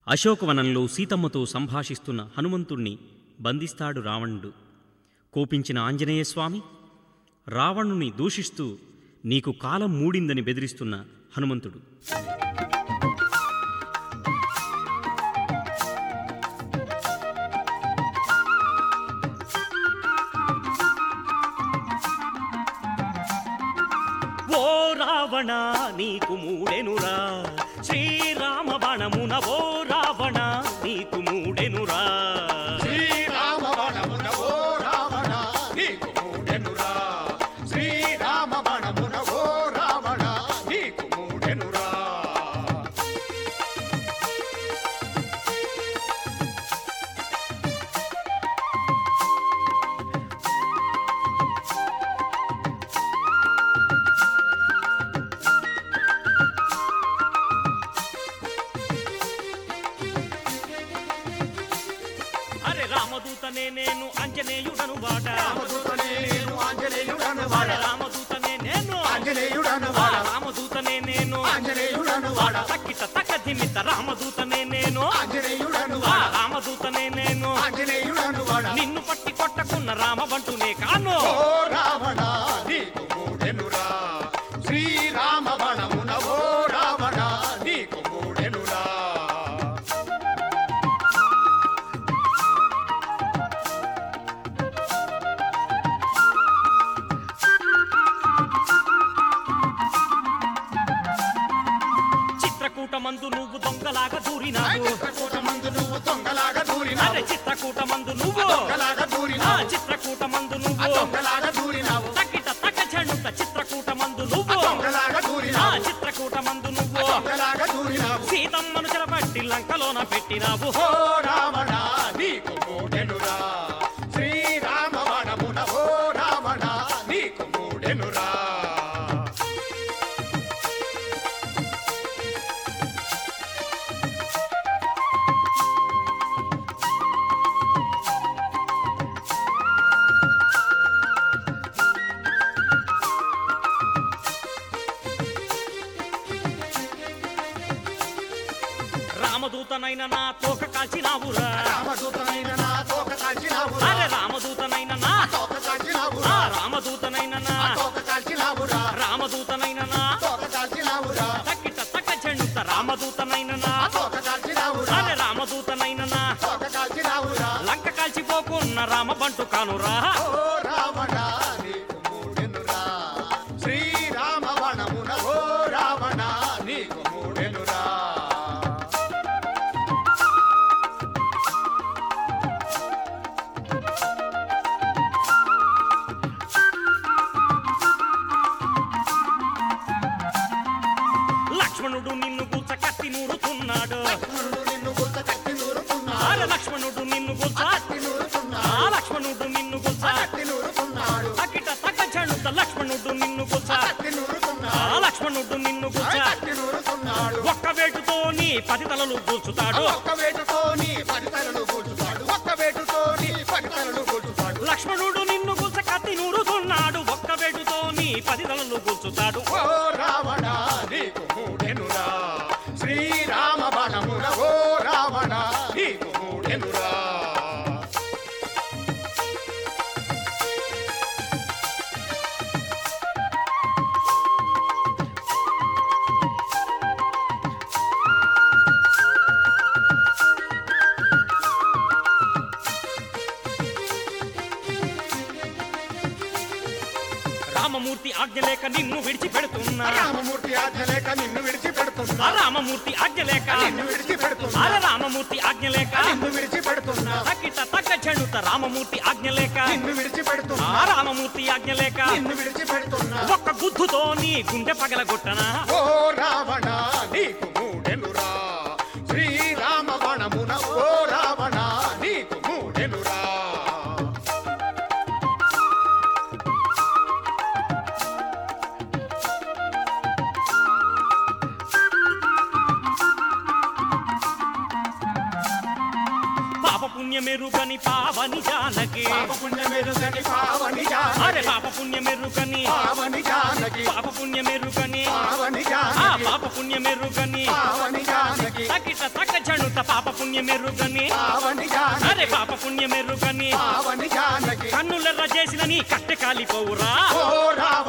అశోకవనంలో సీతమ్మతో సంభాషిస్తున్న హనుమంతుణ్ణి బంధిస్తాడు రావణుడు కోపించిన ఆంజనేయస్వామి రావణుని దూషిస్తూ నీకు కాలం మూడిందని బెదిరిస్తున్న హనుమంతుడు ఓ రావణ నీకు మూడెనురా శ్రీరామ బాణమున ఓ రావణ నీకు మూడెనురా శ్రీరామ వనమున ఓ రావణ నీకు మూడెనురా శ్రీరామ వనమున ఓ రావణ నీకు మూడెనురా అరే రామదూతనే నేను అంజనేయుడను వాడ రామదూతనే నేను ఆంజనేయుడను అరే వాడ రామదూతనే నేను ఆంజనేయుడను ఆ వాడ రామదూతనే నేను ఆంజనేయుడను వాడ తక్కిట తక్క ధిమిత రామదూతనే నేను ఆంజనేయుడను ఆ వాడ రామదూతనే నేను ఆంజనేయుడను వాడ నిన్ను పట్టి కొట్టకున్న రామబంటునే కాను ఓ రావణ నీకు మూడెనురా శ్రీరామ వనమున ఓ రావణ నీకు మూడెనురా చిత్రకూట మందు నువ్వు దొంగలాగా దూరినావు చిత్రకూట మందు నువ్వు దొంగలాగా అరే దూరినావు చిత్రకూట మందు నువ్వు దొంగలాగా ఆ దూరినావు చిత్రకూట మందు ఆ నువ్వు దొంగలాగా దూరినావు తక్కిట తక్క చెడుత చిత్రకూట మందు నువ్వు దొంగలాగా ఆ దూరినావు చిత్రకూట మందు నువ్వు దొంగలాగా దూరినావు సీతమ్మను చెరబట్టి లంకలోన పెట్టినావు ఓ రావణ నీకు మూడెనురా శ్రీరామ వనమున ఓ రావణ నీకు మూడెనురా రామదూతనైన నా తోక కాల్చినావురా రామదూతనైన నా తోక కాల్చినావురా అరే రామదూతనైన నా తోక ఆ కాల్చినావురా రామదూతనైన నా తోక కాల్చినావురా రామదూతనైన నా తోక కాల్చినావురా తక్కిట తక్క చెడుత రామదూతనైన నా తోక కాల్చినావురా అరే రామదూతనైన నా తోక కాల్చినావురా లంక కాల్చిపోకున్న రామబంటు కానురా ఓ రావణ నీకు మూడెనురా శ్రీరామ వనమున ఓ రావణ నీకు మూడెనురా లక్ష్మణుడు నిన్ను గుచ్చ కత్తి నూరుతున్నాడు లక్ష్మణుడు నిన్ను గుర్త కట్టి నూరుతున్నాడు అరే లక్ష్మణుడు నిన్ను గుచ్చ కట్టి నూరుతున్నాడు ఆ లక్ష్మణుడు నిన్ను గుచ్చ కట్టి నూరుతున్నాడు తక్కిట తక్క చెడుత లక్ష్మణుడు నిన్ను గుచ్చ కట్టి ఆ నూరుతున్నాడు లక్ష్మణుడు నిన్ను గుచ్చ కట్టి నూరుతున్నాడు ఒక్క వేటుతో నీ పది తలలు కూల్చుతాడు ఒక్క వేటుతో నీ పడితలను కూర్చుతాడు ఒక్క వేటుతో నీ పడితలను కూర్చుతాడు లక్ష్మణుడు నిన్ను గుచ్చ కత్తి నూరుతున్నాడు ఒక్క వేటుతో నీ పది తలలు కూల్చుతాడు ఓ రావణ నీకు మూడెనురా శ్రీరామ బణమున ఓ రావణ నీకు మూడెనురా రామమూర్తి ఆజ్ఞ లేక నిన్ను విడిచిపెడుతున్నా రామమూర్తి ఆజ్ఞ లేక నిన్ను ఆ విడిచిపెడుతున్నా రామమూర్తి ఆజ్ఞ లేక నిన్ను విడిచిపెడుతున్నా అరే రామమూర్తి ఆజ్ఞ లేక నిన్ను విడిచిపెడుతున్నా తక్కిట తక్క చెడుత రామమూర్తి ఆజ్ఞ లేక నిన్ను విడిచిపెడుతున్నా ఆ రామమూర్తి ఆజ్ఞ లేక నిన్ను విడిచిపెడుతున్నా ఒక్క గుద్దుతో నీ గుండె పగలగొట్టనా ఓ రావణ నీకు మూడెనురా శ్రీరామ వనమున ఓ రావణ నీకు మూడెనురా పాపపు పుణ్యమెరుగని పావని జానకి పాప పుణ్యమెరుగని పావని అరే జానకి పాప పుణ్యమెరుగని పావని జానకి పాప పుణ్యమెరుగని పావని ఆ జానకి పాప పుణ్యమెరుగని పావని జానకి తకిట తక జణుత పాప పుణ్యమెరుగని పావని అరే జానకి పాప పుణ్యమెరుగని పావని జానకి కన్నులెర్ర చేసిన నీ కట్టె కాలిపోవురా ఓ రావ